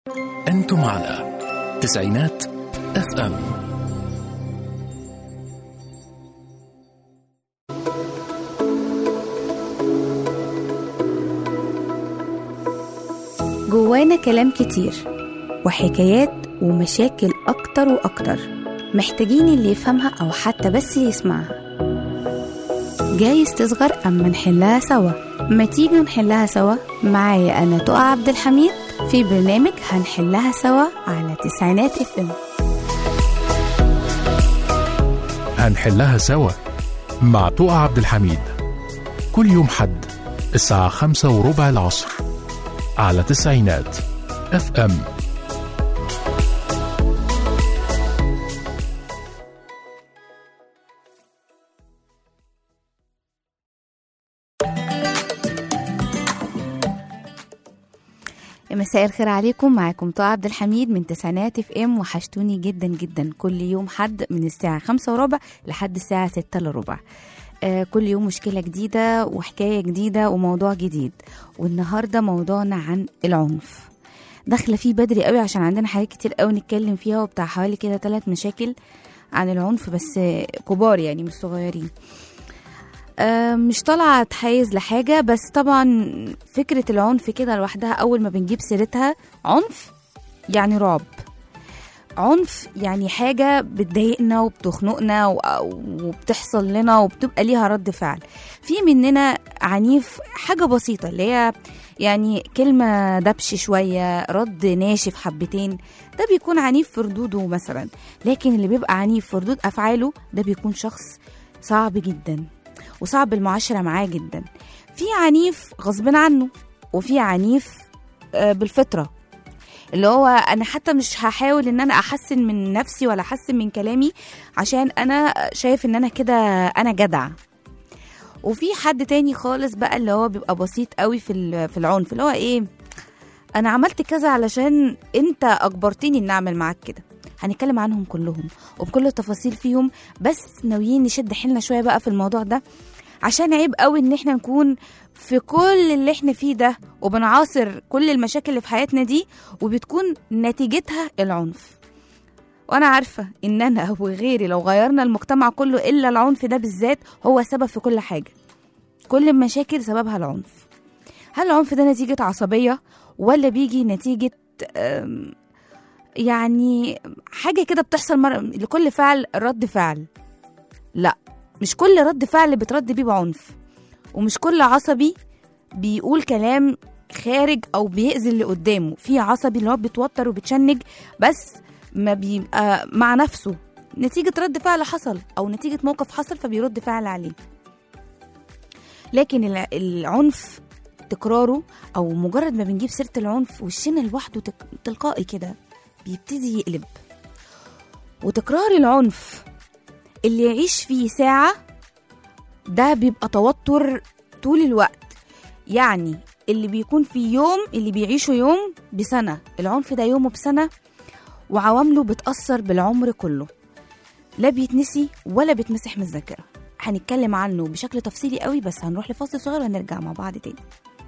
أنتم على تسعينات اف ام جوانا كلام كتير وحكايات ومشاكل أكتر وأكتر محتاجين اللي يفهمها أو حتى بس يسمعها جايز تصغر أما نحلها سوا ما تيجي نحلها سوا معايا أنا تقى عبد الحميد في برنامج هنحلها سوا على تسعينات اف ام هنحلها سوا مع طوق عبد الحميد كل يوم حد الساعة خمسة وربع العصر على تسعينات اف ام مساء الخير عليكم معاكم طه عبد الحميد من تسعينات اف ام وحشتوني جدا جدا كل يوم حد من الساعة خمسة وربع لحد الساعة ستة الا ربع آه كل يوم مشكلة جديدة وحكاية جديدة وموضوع جديد والنهاردة موضوعنا عن العنف داخلة فيه بدري قوي عشان عندنا حاجات كتير قوي نتكلم فيها وبتاع حوالي كده ثلاث مشاكل عن العنف بس آه، كبار يعني مش صغيرين آه، مش طالعة اتحيز لحاجة بس طبعا فكرة العنف كده لوحدها أول ما بنجيب سيرتها عنف يعني رعب عنف يعني حاجة بتضايقنا وبتخنقنا و- وبتحصل لنا وبتبقى ليها رد فعل في مننا عنيف حاجة بسيطة اللي هي يعني كلمة دبش شوية رد ناشف حبتين ده بيكون عنيف في ردوده مثلا لكن اللي بيبقى عنيف في ردود أفعاله ده بيكون شخص صعب جدا وصعب المعاشرة معاه جدا في عنيف غصب عنه وفي عنيف آه، بالفطرة اللي هو انا حتى مش هحاول ان انا احسن من نفسي ولا احسن من كلامي عشان انا شايف ان انا كده انا جدع وفي حد تاني خالص بقى اللي هو بيبقى بسيط قوي في ال- في العنف اللي هو ايه انا عملت كذا علشان انت اجبرتني ان اعمل معاك كده هنتكلم عنهم كلهم وبكل التفاصيل فيهم بس ناويين نشد حيلنا شويه بقى في الموضوع ده عشان عيب قوي ان احنا نكون في كل اللي احنا فيه ده وبنعاصر كل المشاكل اللي في حياتنا دي وبتكون نتيجتها العنف وانا عارفه ان انا وغيري لو غيرنا المجتمع كله الا العنف ده بالذات هو سبب في كل حاجه كل المشاكل سببها العنف هل العنف ده نتيجه عصبيه ولا بيجي نتيجه أم، يعني حاجه كده بتحصل مر... لكل فعل رد فعل لا مش كل رد فعل بترد بيه بعنف ومش كل عصبي بيقول كلام خارج او بيأذي اللي قدامه في عصبي اللي هو بيتوتر وبتشنج بس ما بيبقى مع نفسه نتيجة رد فعل حصل او نتيجة موقف حصل فبيرد فعل عليه لكن الع- العنف تكراره او مجرد ما بنجيب سيرة العنف وشنا لوحده تك- تلقائي كده بيبتدي يقلب وتكرار العنف اللي يعيش فيه ساعة ده بيبقى توتر طول الوقت يعني اللي بيكون في يوم اللي بيعيشه يوم بسنة العنف ده يومه بسنة وعوامله بتأثر بالعمر كله لا بيتنسي ولا بيتمسح من الذاكرة هنتكلم عنه بشكل تفصيلي قوي بس هنروح لفاصل صغير ونرجع مع بعض تاني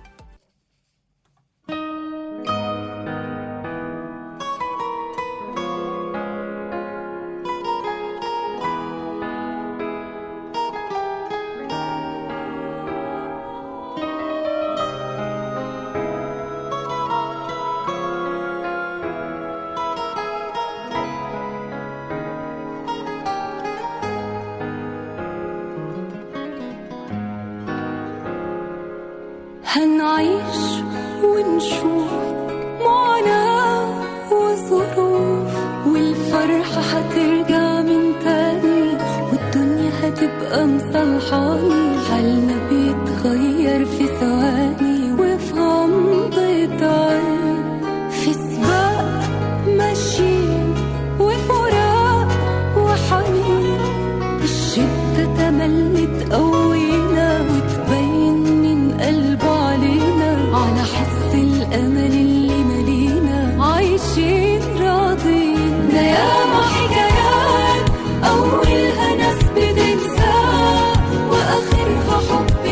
هنعيش ونشوف معاناة وظروف والفرحة هترجع من تاني والدنيا هتبقى مصلحاني حالنا بيتغير في ثواني وفي غمضة عين في سباق ماشيين وفراق وحنين الشدة تملي تقوينا وتبين من قلبه علينا على حس الأمل اللي ملينا عايشين راضين ده ياما حكايات أولها ناس بتنسى وآخرها حب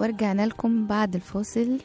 ورجعنا لكم بعد الفاصل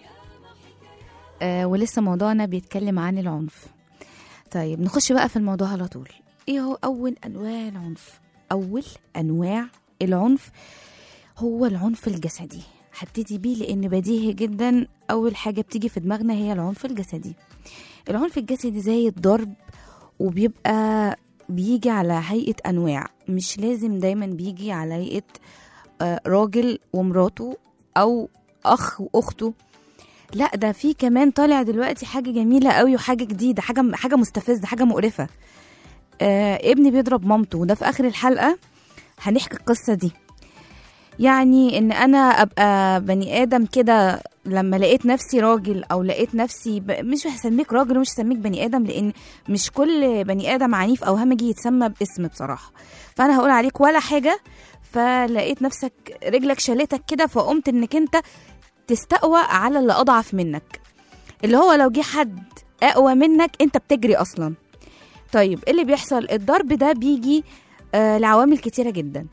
آه ولسه موضوعنا بيتكلم عن العنف طيب نخش بقى في الموضوع على طول ايه هو اول انواع العنف اول انواع العنف هو العنف الجسدي هبتدي بيه لان بديهي جدا اول حاجه بتيجي في دماغنا هي العنف الجسدي العنف الجسدي زي الضرب وبيبقى بيجي على هيئه انواع مش لازم دايما بيجي على هيئه آه، راجل ومراته او اخ واخته لا ده في كمان طالع دلوقتي حاجه جميله قوي وحاجه جديده حاجه حاجه مستفزه حاجه مقرفه آه ابني بيضرب مامته وده في اخر الحلقه هنحكي القصه دي يعني ان انا ابقى بني ادم كده لما لقيت نفسي راجل او لقيت نفسي ب... مش هسميك راجل ومش هسميك بني ادم لان مش كل بني ادم عنيف او همجي يتسمى باسم بصراحه فانا هقول عليك ولا حاجه فلقيت نفسك رجلك شالتك كده فقمت انك انت تستقوى على اللي اضعف منك اللي هو لو جه حد اقوى منك انت بتجري اصلا طيب ايه اللي بيحصل الضرب ده بيجي آه لعوامل كتيره جدا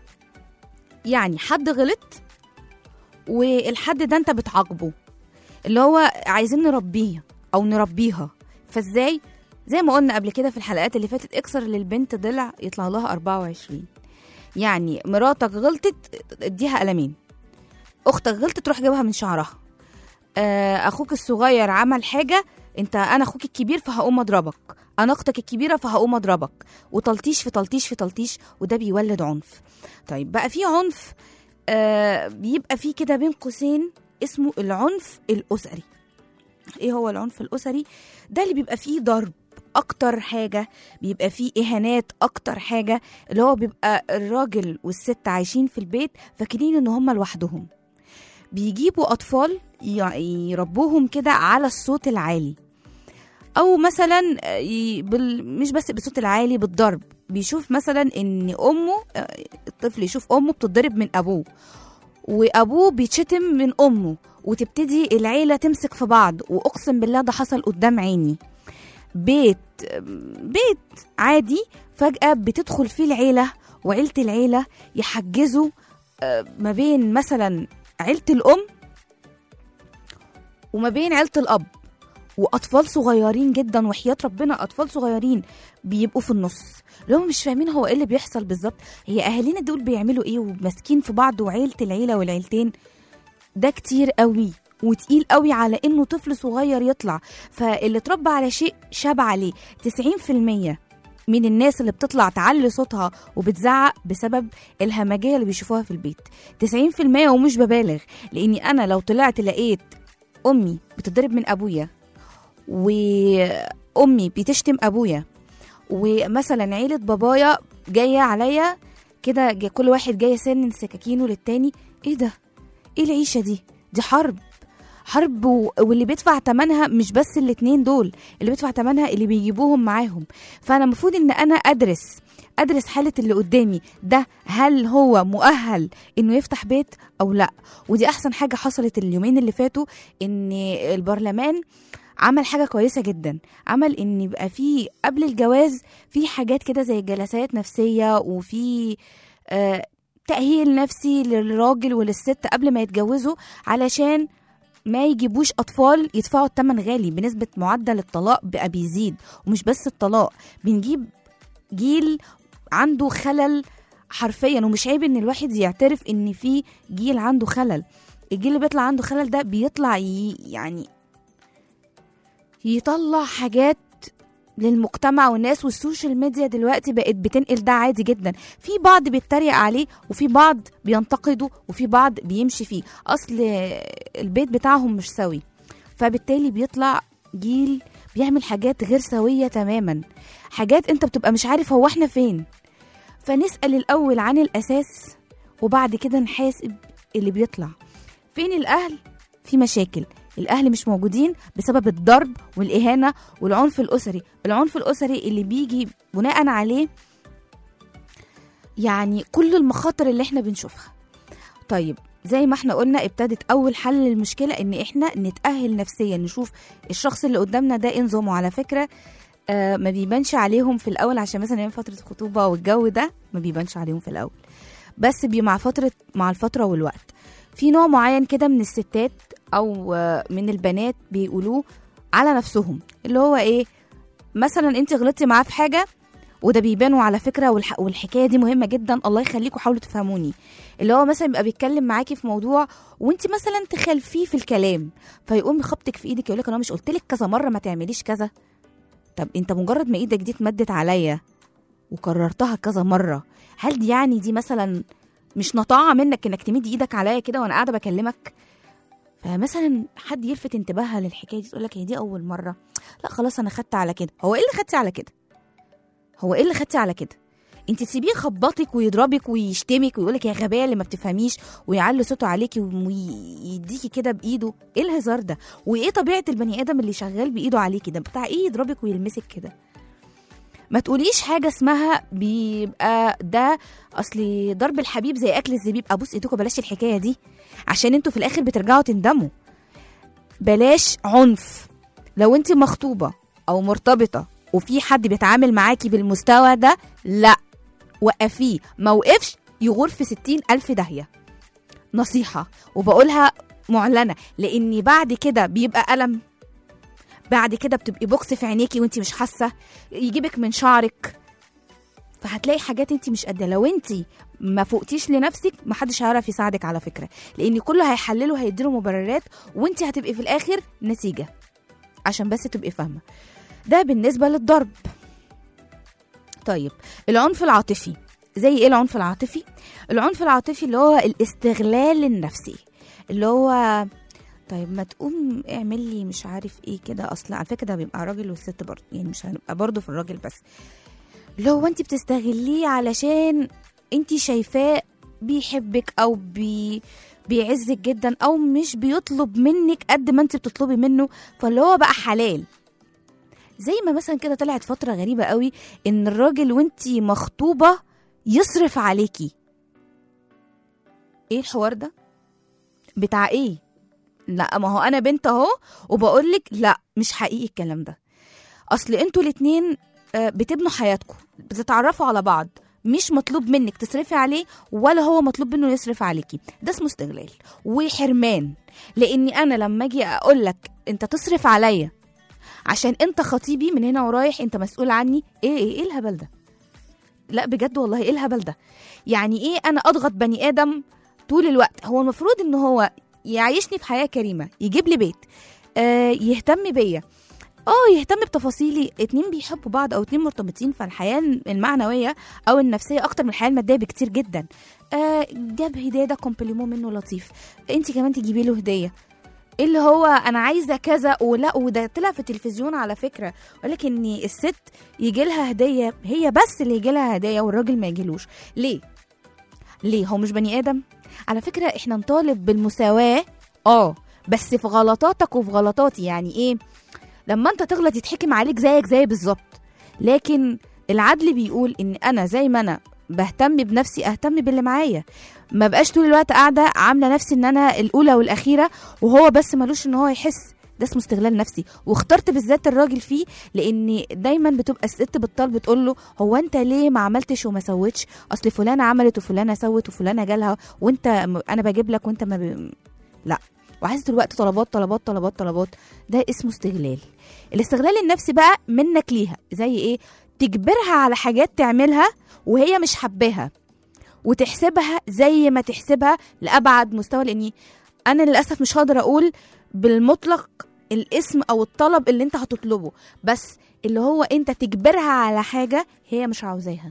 يعني حد غلط والحد ده انت بتعاقبه اللي هو عايزين نربيه او نربيها فازاي زي ما قلنا قبل كده في الحلقات اللي فاتت اكسر للبنت ضلع يطلع لها 24 يعني مراتك غلطت اديها قلمين اختك غلطت تروح جايبها من شعرها آه، اخوك الصغير عمل حاجه انت انا اخوك الكبير فهقوم اضربك انا اختك الكبيره فهقوم اضربك وتلطيش في تلطيش في تلطيش وده بيولد عنف طيب بقى في عنف آه بيبقى فيه كده بين قوسين اسمه العنف الاسري ايه هو العنف الاسري ده اللي بيبقى فيه ضرب اكتر حاجه بيبقى فيه اهانات اكتر حاجه اللي هو بيبقى الراجل والست عايشين في البيت فاكرين ان هم لوحدهم بيجيبوا اطفال ي- يربوهم كده على الصوت العالي او مثلا ي- بال... مش بس بالصوت العالي بالضرب بيشوف مثلا ان امه آه، الطفل يشوف امه بتضرب من ابوه وابوه بيتشتم من امه وتبتدي العيله تمسك في بعض واقسم بالله ده حصل قدام عيني بيت بيت عادي فجاه بتدخل فيه العيله وعيله العيله يحجزوا آه، ما بين مثلا عيله الام وما بين عيله الاب واطفال صغيرين جدا وحياه ربنا اطفال صغيرين بيبقوا في النص اللي هم مش فاهمين هو ايه اللي بيحصل بالظبط هي اهالينا دول بيعملوا ايه وماسكين في بعض وعيله العيله والعيلتين ده كتير قوي وتقيل قوي على انه طفل صغير يطلع فاللي اتربى على شيء شاب عليه 90% من الناس اللي بتطلع تعلي صوتها وبتزعق بسبب الهمجيه اللي بيشوفوها في البيت 90% ومش ببالغ لاني انا لو طلعت لقيت امي بتضرب من ابويا وامي بتشتم ابويا ومثلا عيله بابايا جايه عليا كده جا- كل واحد جاي سن سكاكينه للتاني ايه ده ايه العيشه دي دي حرب حرب و... واللي بيدفع تمنها مش بس الاتنين دول اللي بيدفع تمنها اللي بيجيبوهم معاهم فانا المفروض ان انا ادرس ادرس حاله اللي قدامي ده هل هو مؤهل انه يفتح بيت او لا ودي احسن حاجه حصلت اليومين اللي فاتوا ان البرلمان عمل حاجه كويسه جدا عمل ان يبقى في قبل الجواز في حاجات كده زي جلسات نفسيه وفي آه تأهيل نفسي للراجل وللست قبل ما يتجوزوا علشان ما يجيبوش أطفال يدفعوا الثمن غالي بنسبة معدل الطلاق بقى بيزيد ومش بس الطلاق بنجيب جيل عنده خلل حرفيا ومش عيب ان الواحد يعترف ان في جيل عنده خلل الجيل اللي بيطلع عنده خلل ده بيطلع ي... يعني يطلع حاجات للمجتمع والناس والسوشيال ميديا دلوقتي بقت بتنقل ده عادي جدا في بعض بيتريق عليه وفي بعض بينتقده وفي بعض بيمشي فيه اصل البيت بتاعهم مش سوي فبالتالي بيطلع جيل بيعمل حاجات غير سوية تماما حاجات انت بتبقى مش عارف هو احنا فين فنسأل الأول عن الأساس وبعد كده نحاسب اللي بيطلع فين الأهل في مشاكل الأهل مش موجودين بسبب الضرب والإهانة والعنف الأسري العنف الأسري اللي بيجي بناء عليه يعني كل المخاطر اللي احنا بنشوفها طيب زي ما احنا قلنا ابتدت اول حل للمشكله ان احنا نتاهل نفسيا نشوف الشخص اللي قدامنا ده ايه نظامه على فكره آه ما بيبانش عليهم في الاول عشان مثلا يوم فتره الخطوبه والجو ده ما بيبانش عليهم في الاول بس بي مع فتره مع الفتره والوقت في نوع معين كده من الستات او آه، من البنات بيقولوه على نفسهم اللي هو ايه مثلا انت غلطتي معاه في حاجه وده بيبانوا على فكره والح... والحكايه دي مهمه جدا الله يخليكم حاولوا تفهموني اللي هو مثلا يبقى بيتكلم معاكي في موضوع وانت مثلا تخالفيه في الكلام فيقوم يخبطك في ايدك يقول لك انا مش قلت لك كذا مره ما تعمليش كذا طب انت مجرد ما ايدك دي اتمدت عليا وكررتها كذا مره هل دي يعني دي مثلا مش نطاعه منك انك تمد ايدك عليا كده وانا قاعده بكلمك فمثلا حد يلفت انتباهها للحكايه دي تقول لك هي دي اول مره لا خلاص انا خدت على كده هو ايه اللي خدتي على كده هو ايه اللي خدتي على كده انت تسيبيه يخبطك ويضربك ويشتمك ويقولك يا غبيه اللي ما بتفهميش ويعلي صوته عليكي ويديكي كده بايده ايه الهزار ده وايه طبيعه البني ادم اللي شغال بايده عليكي ده بتاع ايه يضربك ويلمسك كده ما تقوليش حاجه اسمها بيبقى ده اصل ضرب الحبيب زي اكل الزبيب ابوس ايدكم بلاش الحكايه دي عشان انتوا في الاخر بترجعوا تندموا بلاش عنف لو انت مخطوبه او مرتبطه وفي حد بيتعامل معاكي بالمستوى ده لا وقفيه ما وقفش يغور في ستين ألف داهية نصيحة وبقولها معلنة لأني بعد كده بيبقى ألم بعد كده بتبقي بوكس في عينيكي وانت مش حاسة يجيبك من شعرك فهتلاقي حاجات انت مش قادره لو انت ما فوقتيش لنفسك محدش هيعرف يساعدك على فكره لان كله هيحلله هيديله مبررات وانت هتبقي في الاخر نتيجه عشان بس تبقي فاهمه ده بالنسبه للضرب طيب العنف العاطفي زي ايه العنف العاطفي العنف العاطفي اللي هو الاستغلال النفسي اللي هو طيب ما تقوم اعمل لي مش عارف ايه كده اصلا على فكره ده بيبقى راجل والست برضه يعني مش هنبقى برضه في الراجل بس اللي هو انت بتستغليه علشان انت شايفاه بيحبك او بي بيعزك جدا او مش بيطلب منك قد ما انت بتطلبي منه فاللي هو بقى حلال زي ما مثلا كده طلعت فتره غريبه قوي ان الراجل وانت مخطوبه يصرف عليكي ايه الحوار ده بتاع ايه لا ما هو انا بنت اهو وبقولك لا مش حقيقي الكلام ده اصل انتوا الاتنين آه، بتبنوا حياتكم بتتعرفوا على بعض مش مطلوب منك تصرفي عليه ولا هو مطلوب منه يصرف عليكي ده اسمه استغلال وحرمان لاني انا لما اجي اقول لك انت تصرف عليا عشان انت خطيبي من هنا ورايح انت مسؤول عني ايه ايه ايه الهبل ده لا بجد والله ايه الهبل ده يعني ايه انا اضغط بني ادم طول الوقت هو المفروض ان هو يعيشني في حياه كريمه يجيب لي بيت آه يهتم بيا اه يهتم بتفاصيلي اتنين بيحبوا بعض او اتنين مرتبطين فالحياه المعنويه او النفسيه اكتر من الحياه الماديه بكتير جدا آه جاب هديه ده كومبليمون منه لطيف انت كمان تجيبي له هديه اللي هو انا عايزه كذا ولا وده طلع في التلفزيون على فكره ولك ان الست يجي لها هديه هي بس اللي يجي لها هديه والراجل ما يجيلوش ليه ليه هو مش بني ادم على فكره احنا نطالب بالمساواه اه بس في غلطاتك وفي غلطاتي يعني ايه لما انت تغلط يتحكم عليك زيك زي بالظبط لكن العدل بيقول ان انا زي ما انا بهتم بنفسي اهتم باللي معايا ما بقاش طول الوقت قاعده عامله نفسي ان انا الاولى والاخيره وهو بس ملوش ان هو يحس ده اسمه استغلال نفسي واخترت بالذات الراجل فيه لان دايما بتبقى الست بتطال بتقول له هو انت ليه ما عملتش وما سويتش اصل فلانه عملت وفلانه سوت وفلانه جالها وانت انا بجيب لك وانت ما ب... لا وعايز طول الوقت طلبات طلبات طلبات طلبات ده اسمه استغلال الاستغلال النفسي بقى منك ليها زي ايه تجبرها على حاجات تعملها وهي مش حباها وتحسبها زي ما تحسبها لابعد مستوى لاني انا للاسف مش هقدر اقول بالمطلق الاسم او الطلب اللي انت هتطلبه بس اللي هو انت تجبرها على حاجه هي مش عاوزاها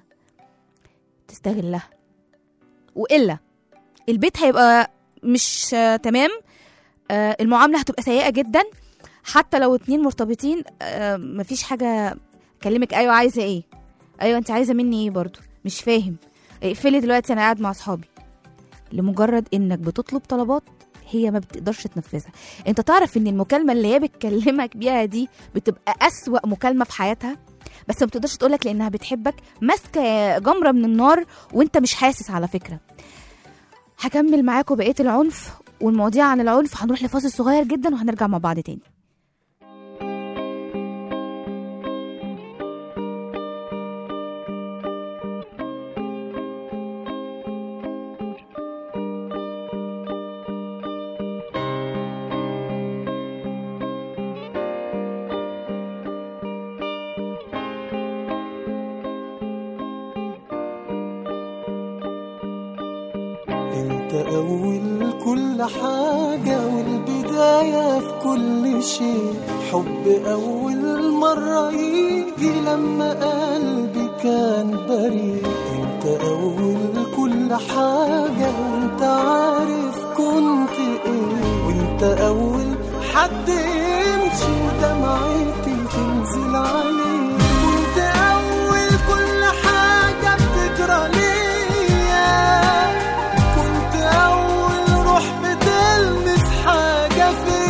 تستغلها والا البيت هيبقى مش آه تمام آه المعامله هتبقى سيئه جدا حتى لو اتنين مرتبطين آه مفيش حاجه اكلمك ايوه عايزه ايه ايوه انت عايزه مني ايه برضو مش فاهم اقفلي دلوقتي انا قاعد مع اصحابي لمجرد انك بتطلب طلبات هي ما بتقدرش تنفذها انت تعرف ان المكالمه اللي هي بتكلمك بيها دي بتبقى اسوأ مكالمه في حياتها بس ما بتقدرش تقولك لانها بتحبك ماسكه جمره من النار وانت مش حاسس على فكره هكمل معاكم بقيه العنف والمواضيع عن العنف هنروح لفاصل صغير جدا وهنرجع مع بعض تاني أول كل حاجة والبداية في كل شيء حب أول مرة يجي لما قلبي كان بريء انت أول كل حاجة وانت عارف كنت ايه وانت أول حد يمشي ودمعتي تنزل عليه كنت أول كل حاجة بتجرى ليا كنت أول روح بتلمس حاجة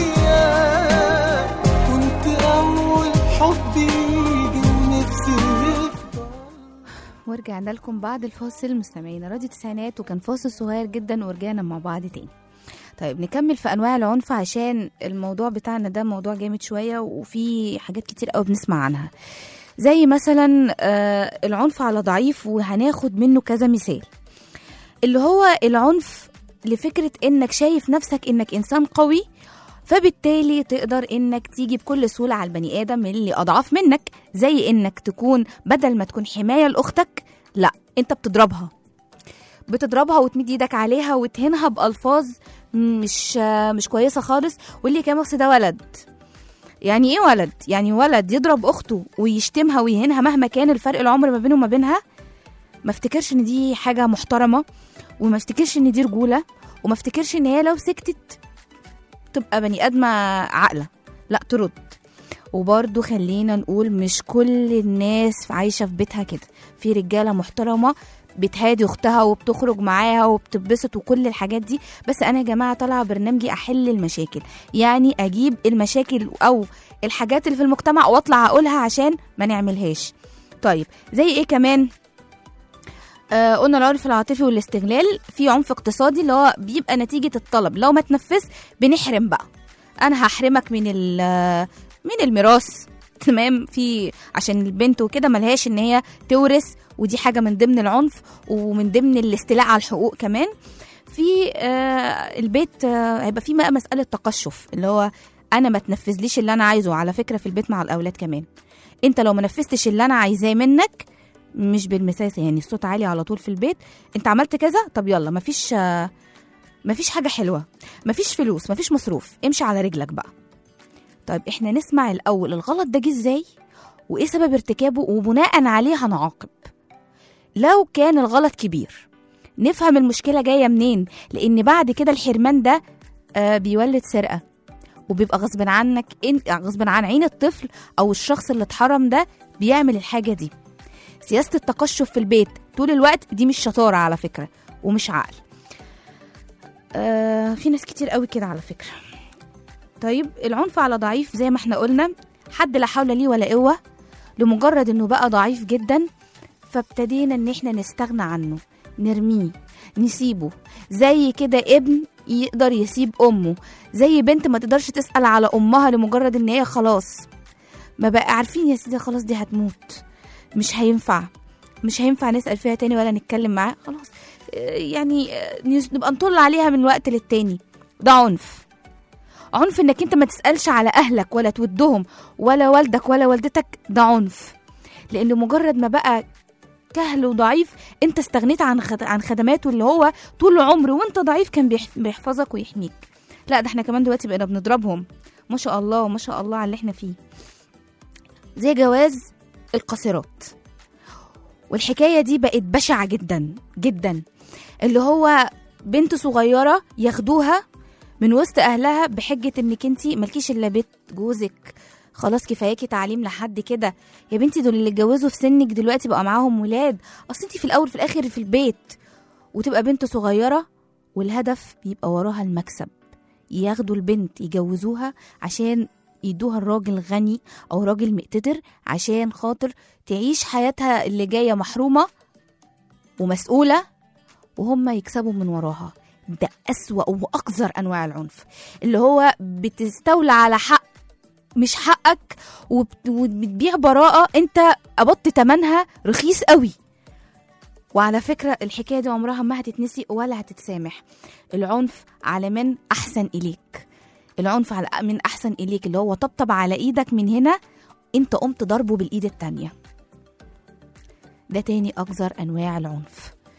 فيا كنت أول حب يجي ونفسي يفضل ورجعنا لكم بعد الفاصل مستمعينا راديو تسعينات وكان فاصل صغير جدا ورجعنا مع بعض تاني طيب نكمل في انواع العنف عشان الموضوع بتاعنا ده موضوع جامد شويه وفي حاجات كتير قوي بنسمع عنها زي مثلا آه، العنف على ضعيف وهناخد منه كذا مثال اللي هو العنف لفكره انك شايف نفسك انك انسان قوي فبالتالي تقدر انك تيجي بكل سهوله على البني ادم اللي اضعف منك زي انك تكون بدل ما تكون حمايه لاختك لا انت بتضربها بتضربها وتمد ايدك عليها وتهينها بالفاظ مش مش كويسه خالص واللي كان بس ده ولد يعني ايه ولد يعني ولد يضرب اخته ويشتمها ويهينها مهما كان الفرق العمر ما بينه وما بينها ما افتكرش ان دي حاجه محترمه وما افتكرش ان دي رجوله وما افتكرش ان هي لو سكتت تبقى بني ادمه عاقله لا ترد وبرضه خلينا نقول مش كل الناس عايشه في بيتها كده في رجاله محترمه بتهادي اختها وبتخرج معاها وبتتبسط وكل الحاجات دي بس انا يا جماعه طالعه برنامجي احل المشاكل يعني اجيب المشاكل او الحاجات اللي في المجتمع واطلع اقولها عشان ما نعملهاش طيب زي ايه كمان آه قلنا العنف العاطفي والاستغلال في عنف اقتصادي اللي هو بيبقى نتيجه الطلب لو ما تنفذ بنحرم بقى انا هحرمك من ال- من الميراث تمام في عشان البنت وكده ملهاش ان هي تورث ودي حاجه من ضمن العنف ومن ضمن الاستيلاء على الحقوق كمان في آه البيت آه هيبقى في بقى مساله تقشف اللي هو انا ما تنفذليش اللي انا عايزه على فكره في البيت مع الاولاد كمان انت لو ما نفذتش اللي انا عايزاه منك مش بالمساس يعني الصوت عالي على طول في البيت انت عملت كذا طب يلا مفيش آه مفيش حاجه حلوه مفيش فلوس مفيش مصروف امشي على رجلك بقى طيب احنا نسمع الاول الغلط ده جه ازاي وايه سبب ارتكابه وبناء عليه هنعاقب لو كان الغلط كبير نفهم المشكله جايه منين لان بعد كده الحرمان ده آه بيولد سرقه وبيبقى غصب عنك إن غصب عن عين الطفل او الشخص اللي اتحرم ده بيعمل الحاجه دي سياسه التقشف في البيت طول الوقت دي مش شطاره على فكره ومش عقل آه في ناس كتير قوي كده على فكره طيب العنف على ضعيف زي ما احنا قلنا حد لا حول ليه ولا قوه لمجرد انه بقى ضعيف جدا فابتدينا ان احنا نستغنى عنه نرميه نسيبه زي كده ابن يقدر يسيب امه زي بنت ما تقدرش تسال على امها لمجرد ان هي خلاص ما بقى عارفين يا سيدي خلاص دي هتموت مش هينفع مش هينفع نسال فيها تاني ولا نتكلم معاها خلاص آه، يعني آه، نس- نبقى نطل عليها من وقت للتاني ده عنف عنف انك انت ما تسالش على اهلك ولا تودهم ولا والدك ولا والدتك ده عنف لان مجرد ما بقى كهل وضعيف انت استغنيت عن خد... عن خدماته اللي هو طول عمره وانت ضعيف كان بيح... بيحفظك ويحميك لا ده احنا كمان دلوقتي بقينا بنضربهم ما شاء الله ما شاء الله على اللي احنا فيه زي جواز القاصرات والحكايه دي بقت بشعه جدا جدا اللي هو بنت صغيره ياخدوها من وسط اهلها بحجه انك انت مالكيش الا بيت جوزك خلاص كفاياكي تعليم لحد كده يا بنتي دول اللي اتجوزوا في سنك دلوقتي بقى معاهم ولاد اصل انت في الاول في الاخر في البيت وتبقى بنت صغيره والهدف بيبقى وراها المكسب ياخدوا البنت يجوزوها عشان يدوها الراجل غني او راجل مقتدر عشان خاطر تعيش حياتها اللي جايه محرومه ومسؤوله وهم يكسبوا من وراها ده أسوأ وأقذر أنواع العنف اللي هو بتستولى على حق مش حقك وبت- وبتبيع براءة انت قبضت تمنها رخيص قوي وعلى فكرة الحكاية دي عمرها ما هتتنسي ولا هتتسامح العنف على من أحسن إليك العنف على من أحسن إليك اللي هو طبطب على إيدك من هنا انت قمت ضربه بالإيد التانية ده تاني أقذر أنواع العنف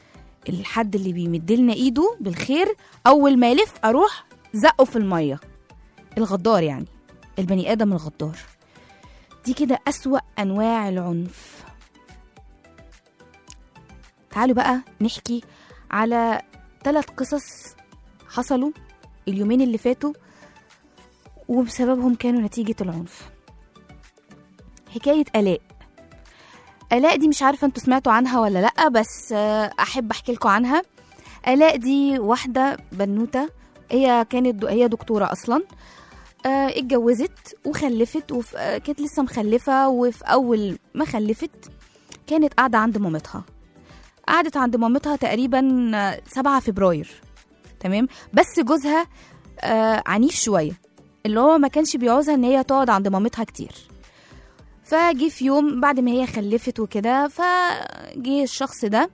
الحد اللي بيمدلنا ايده بالخير اول ما يلف اروح زقه في الميه الغدار يعني البني ادم الغدار دي كده اسوا انواع العنف تعالوا بقى نحكي على ثلاث قصص حصلوا اليومين اللي فاتوا وبسببهم كانوا نتيجة العنف حكاية آلاء آلاء دي مش عارفة انتوا سمعتوا عنها ولا لأ بس آه، أحب أحكي لكم عنها آلاء دي واحدة بنوتة هي كانت هي دكتورة أصلا آه، اتجوزت وخلفت وف... آه، كانت لسه مخلفة وفي أول ما خلفت كانت قاعدة عند مامتها قعدت عند مامتها تقريبا آه، 7 فبراير تمام بس جوزها آه عنيف شوية اللي هو ما كانش بيعوزها ان هي تقعد عند مامتها كتير فجي في يوم بعد ما هي خلفت وكده فجه الشخص ده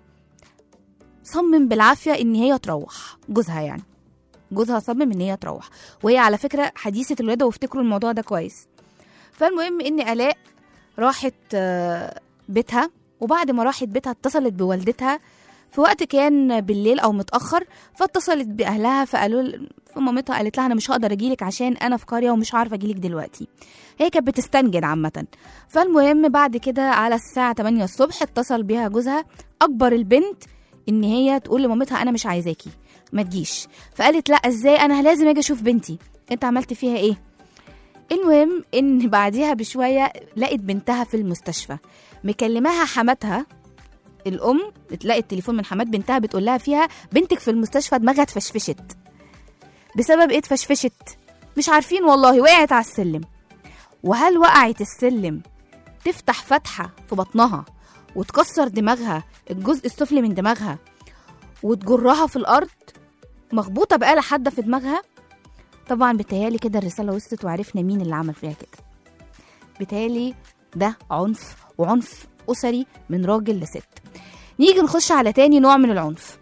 صمم بالعافية ان هي تروح جوزها يعني جوزها صمم ان هي تروح وهي على فكرة حديثة الولادة وافتكروا الموضوع ده كويس فالمهم ان آلاء راحت آه، بيتها وبعد ما راحت بيتها اتصلت بوالدتها في وقت كان بالليل او متاخر فاتصلت باهلها فقالوا ل- فمامتها قالت لها انا مش هقدر اجيلك عشان انا في قريه ومش عارفه اجيلك دلوقتي هي كانت بتستنجد عامه فالمهم بعد كده على الساعه 8 الصبح اتصل بيها جوزها اكبر البنت ان هي تقول لمامتها انا مش عايزاكي ما تجيش فقالت لا ازاي انا لازم اجي اشوف بنتي انت عملت فيها ايه المهم ان بعديها بشويه لقت بنتها في المستشفى مكلماها حماتها الام بتلاقي التليفون من حمات بنتها بتقول لها فيها بنتك في المستشفى دماغها اتفشفشت بسبب ايه اتفشفشت مش عارفين والله وقعت على السلم وهل وقعت السلم تفتح فتحة في بطنها وتكسر دماغها الجزء السفلي من دماغها وتجرها في الأرض مخبوطة بآلة حادة في دماغها طبعا بتهيالي كده الرسالة وصلت وعرفنا مين اللي عمل فيها كده بتهيالي ده عنف وعنف أسري من راجل لست نيجي نخش على تاني نوع من العنف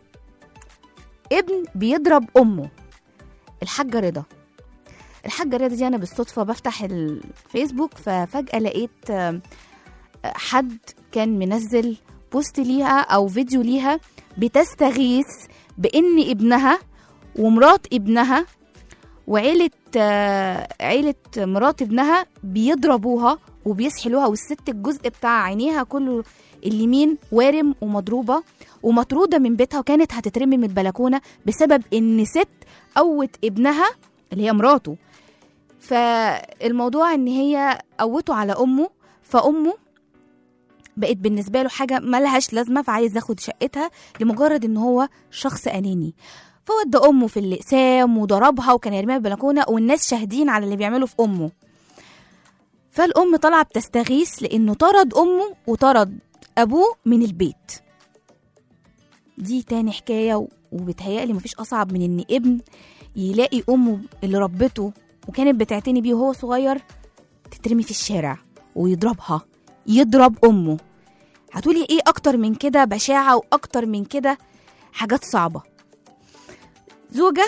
ابن بيضرب أمه الحاجة رضا الحاجة رضا دي أنا بالصدفة بفتح الفيسبوك ففجأة لقيت آم، حد كان منزل بوست ليها أو فيديو ليها بتستغيث بإن ابنها ومرات ابنها وعيلة آه، عيلة مرات ابنها بيضربوها وبيسحلوها والست الجزء بتاع عينيها كله اليمين وارم ومضروبة ومطرودة من بيتها وكانت هتترمي من البلكونة بسبب إن ست قوت ابنها اللي هي مراته فالموضوع إن هي قوته على أمه فأمه بقت بالنسبة له حاجة ملهاش لازمة فعايز ياخد شقتها لمجرد إن هو شخص أناني فودى أمه في الأقسام وضربها وكان يرميها في البلكونة والناس شاهدين على اللي بيعمله في أمه فالأم طالعة بتستغيث لأنه طرد أمه وطرد أبوه من البيت دي تاني حكاية و- وبتهيألي مفيش أصعب من إن ابن يلاقي أمه اللي ربته وكانت بتعتني بيه وهو صغير تترمي في الشارع ويضربها يضرب أمه هتقولي إيه أكتر من كده بشاعة وأكتر من كده حاجات صعبة زوجة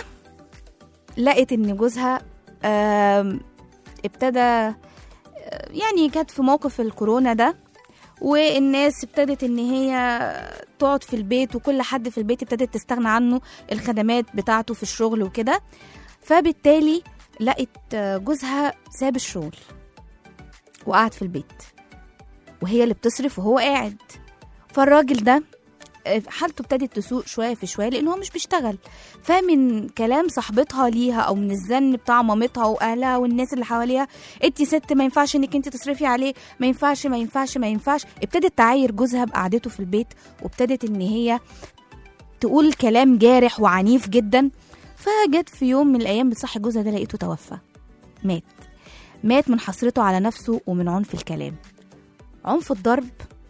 لقت إن جوزها آم، ابتدى آه، يعني كانت في موقف الكورونا ده والناس ابتدت ان هي تقعد في البيت وكل حد في البيت ابتدت تستغنى عنه الخدمات بتاعته في الشغل وكده فبالتالي لقت جوزها ساب الشغل وقعد في البيت وهي اللي بتصرف وهو قاعد فالراجل ده حالته ابتدت تسوء شويه في شويه لان هو مش بيشتغل فمن كلام صاحبتها ليها او من الزن بتاع مامتها واهلها والناس اللي حواليها انت ست ما ينفعش انك انت تصرفي عليه ما ينفعش ما ينفعش ما ينفعش ابتدت تعاير جوزها بقعدته في البيت وابتدت ان هي تقول كلام جارح وعنيف جدا فجت في يوم من الايام بتصحي جوزها ده لقيته توفى مات مات من حسرته على نفسه ومن عنف الكلام عنف الضرب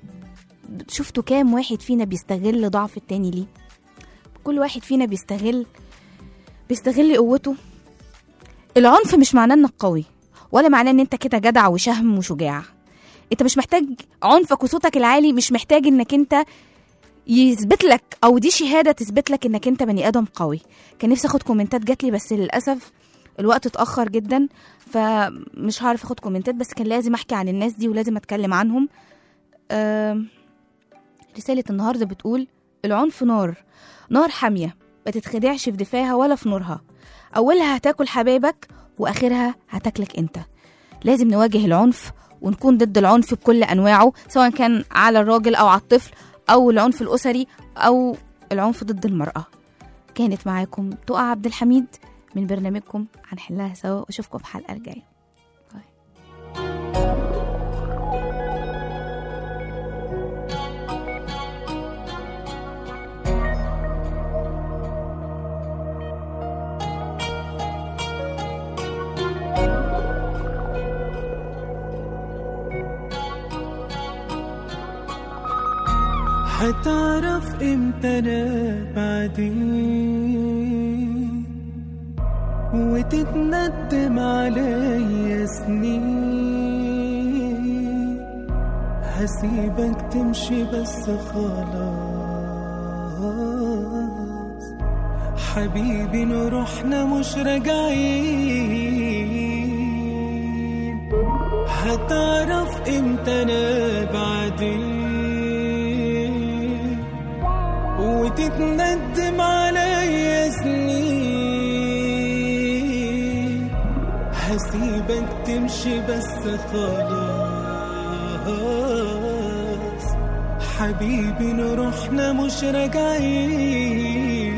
شفتوا كام واحد فينا بيستغل ضعف التاني ليه كل واحد فينا بيستغل بيستغل قوته العنف مش معناه انك قوي ولا معناه ان انت كده جدع وشهم وشجاع انت مش محتاج عنفك وصوتك العالي مش محتاج انك انت يثبت لك او دي شهاده تثبت لك انك انت بني ادم قوي كان نفسي اخد كومنتات جات لي بس للاسف الوقت اتاخر جدا فمش هعرف اخد كومنتات بس كان لازم احكي عن الناس دي ولازم اتكلم عنهم أم، رساله النهارده بتقول العنف نار نار حامية ما تتخدعش في دفاعها ولا في نورها أولها هتاكل حبايبك وآخرها هتاكلك أنت لازم نواجه العنف ونكون ضد العنف بكل أنواعه سواء كان على الراجل أو على الطفل أو العنف الأسري أو العنف ضد المرأة كانت معاكم تقى عبد الحميد من برنامجكم هنحلها سوا واشوفكم في الحلقة الجاية باي. هتعرف امتى انا بعدين وتتندم عليا سنين هسيبك تمشي بس خلاص حبيبي نروحنا مش راجعين هتعرف امتى انا بعدين وتتندم عليا سنين هسيبك تمشي بس خلاص حبيبي نروحنا مش راجعين